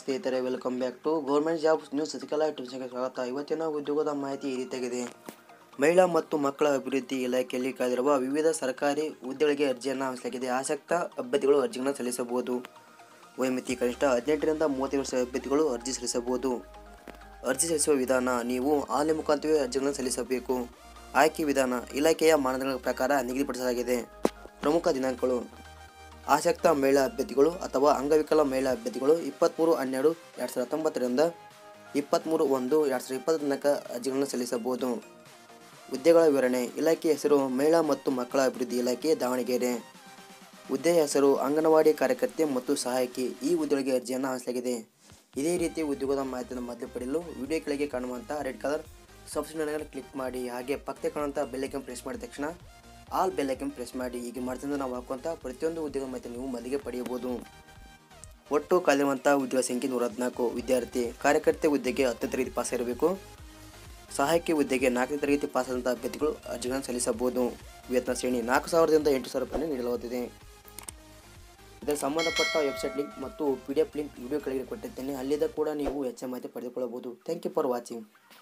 ಸ್ನೇಹಿತರೆ welcome back to government job news Sathikala ಟಿಪ್ಸ್ಗೆ ಸ್ವಾಗತ ಇವತ್ತಿನ ಉದ್ಯೋಗದ ಮಾಹಿತಿ ಈ ರೀತಿಯಾಗಿದೆ ಮಹಿಳಾ ಮತ್ತು ಮಕ್ಕಳ ಅಭಿವೃದ್ಧಿ ಇಲಾಖೆಯಲ್ಲಿ ಕಾದಿರುವ ವಿವಿಧ ಸರ್ಕಾರಿ ಹುದ್ದೆಗಳಿಗೆ ಅರ್ಜಿಯನ್ನು ಆಹ್ವಾನಿಸಲಾಗಿದೆ ಆಸಕ್ತ ಅಭ್ಯರ್ಥಿಗಳು ಅರ್ಜಿಗಳನ್ನು ಸಲ್ಲಿಸಬಹುದು ವಯೋಮಿತಿ ಕನಿಷ್ಠ ಹದಿನೆಂಟರಿಂದ ಮೂವತ್ತೈದು ವರ್ಷ ಅಭ್ಯರ್ಥಿಗಳು ಅರ್ಜಿ ಸಲ್ಲಿಸಬಹುದು ಅರ್ಜಿ ಸಲ್ಲಿಸುವ ವಿಧಾನ ನೀವು ಆನ್ಲೈನ್ ಮುಖಾಂತರವೇ ಅರ್ಜಿಗಳನ್ನು ಸಲ್ಲಿಸಬೇಕು ಆಯ್ಕೆ ವಿಧಾನ ಇಲಾಖೆಯ ಮಾನದಂಡಗಳ ಪ್ರಕಾರ ನಿಗದಿಪಡಿಸಲಾಗಿದೆ ಪ್ರಮುಖ ದಿನಾಂಕಗಳು ಆಸಕ್ತ ಮಹಿಳಾ ಅಭ್ಯರ್ಥಿಗಳು ಅಥವಾ ಅಂಗವಿಕಲ ಮಹಿಳಾ ಅಭ್ಯರ್ಥಿಗಳು ಇಪ್ಪತ್ತ್ಮೂರು ಹನ್ನೆರಡು ಎರಡು ಸಾವಿರದ ಹತ್ತೊಂಬತ್ತರಿಂದ ಇಪ್ಪತ್ತ್ಮೂರು ಒಂದು ಎರಡು ಸಾವಿರದ ಇಪ್ಪತ್ತರ ತನಕ ಅರ್ಜಿಗಳನ್ನು ಸಲ್ಲಿಸಬಹುದು ಹುದ್ದೆಗಳ ವಿವರಣೆ ಇಲಾಖೆ ಹೆಸರು ಮಹಿಳಾ ಮತ್ತು ಮಕ್ಕಳ ಅಭಿವೃದ್ಧಿ ಇಲಾಖೆ ದಾವಣಗೆರೆ ಹುದ್ದೆಯ ಹೆಸರು ಅಂಗನವಾಡಿ ಕಾರ್ಯಕರ್ತೆ ಮತ್ತು ಸಹಾಯಕಿ ಈ ಹುದ್ದೆಗಳಿಗೆ ಅರ್ಜಿಯನ್ನು ಆಹ್ವಾನಿಸಲಾಗಿದೆ ಇದೇ ರೀತಿ ಉದ್ಯೋಗದ ಮಾಹಿತಿಯನ್ನು ಮೊದಲು ಪಡೆಯಲು ವಿಡಿಯೋ ಕೆಳಗೆ ಕಾಣುವಂಥ ರೆಡ್ ಕಲರ್ ಸಬ್ಸ್ಕ್ರಿಪ್ಷನ್ ಕ್ಲಿಕ್ ಮಾಡಿ ಹಾಗೆ ಪಕ್ಕಕ್ಕೆ ಕಾಣುವಂಥ ಬೆಲ್ಲೈಕನ್ ಪ್ರೆಸ್ ಮಾಡಿದ ತಕ್ಷಣ ಆಲ್ ಬೆಲ್ಲೈಕನ್ ಪ್ರೆಸ್ ಮಾಡಿ ಹೀಗೆ ಮಾಡಿದ್ರೆ ನಾವು ಹಾಕುವಂಥ ಪ್ರತಿಯೊಂದು ಉದ್ಯೋಗ ಮಾಹಿತಿ ನೀವು ಮೊದಲಿಗೆ ಪಡೆಯಬಹುದು ಒಟ್ಟು ಖಾಲಿರುವಂಥ ಉದ್ಯೋಗ ಸಂಖ್ಯೆ ನೂರ ಹದಿನಾಲ್ಕು ವಿದ್ಯಾರ್ಥಿ ಕಾರ್ಯಕರ್ತೆ ಹುದ್ದೆಗೆ ಹತ್ತನೇ ತರಗತಿ ಪಾಸ್ ಇರಬೇಕು ಸಹಾಯಕಿ ಹುದ್ದೆಗೆ ನಾಲ್ಕನೇ ತರಗತಿ ಪಾಸಾದಂಥ ಅಭ್ಯರ್ಥಿಗಳು ಅರ್ಜಿಗಳನ್ನು ಸಲ್ಲಿಸಬಹುದು ವೇತನ ಶ್ರೇಣಿ ನಾಲ್ಕು ಸಾವಿರದಿಂದ ಎಂಟು ಸಾವಿರ ರೂಪಾಯಿ ನೀಡಲಾಗುತ್ತಿದೆ ಇದಕ್ಕೆ ಸಂಬಂಧಪಟ್ಟ ವೆಬ್ಸೈಟ್ ಲಿಂಕ್ ಮತ್ತು P D F link video ಕೆಳಗೆ ಕೊಟ್ಟಿದ್ದೇನೆ ಅಲ್ಲಿದ್ದ ಕೂಡ ನೀವು ಹೆಚ್ಚಿನ ಮಾಹಿತಿ ಪಡೆದುಕೊಳ್ಳಬಹುದು ಥ್ಯಾಂಕ್ ಯು ಫಾರ್ ವಾಚಿಂಗ್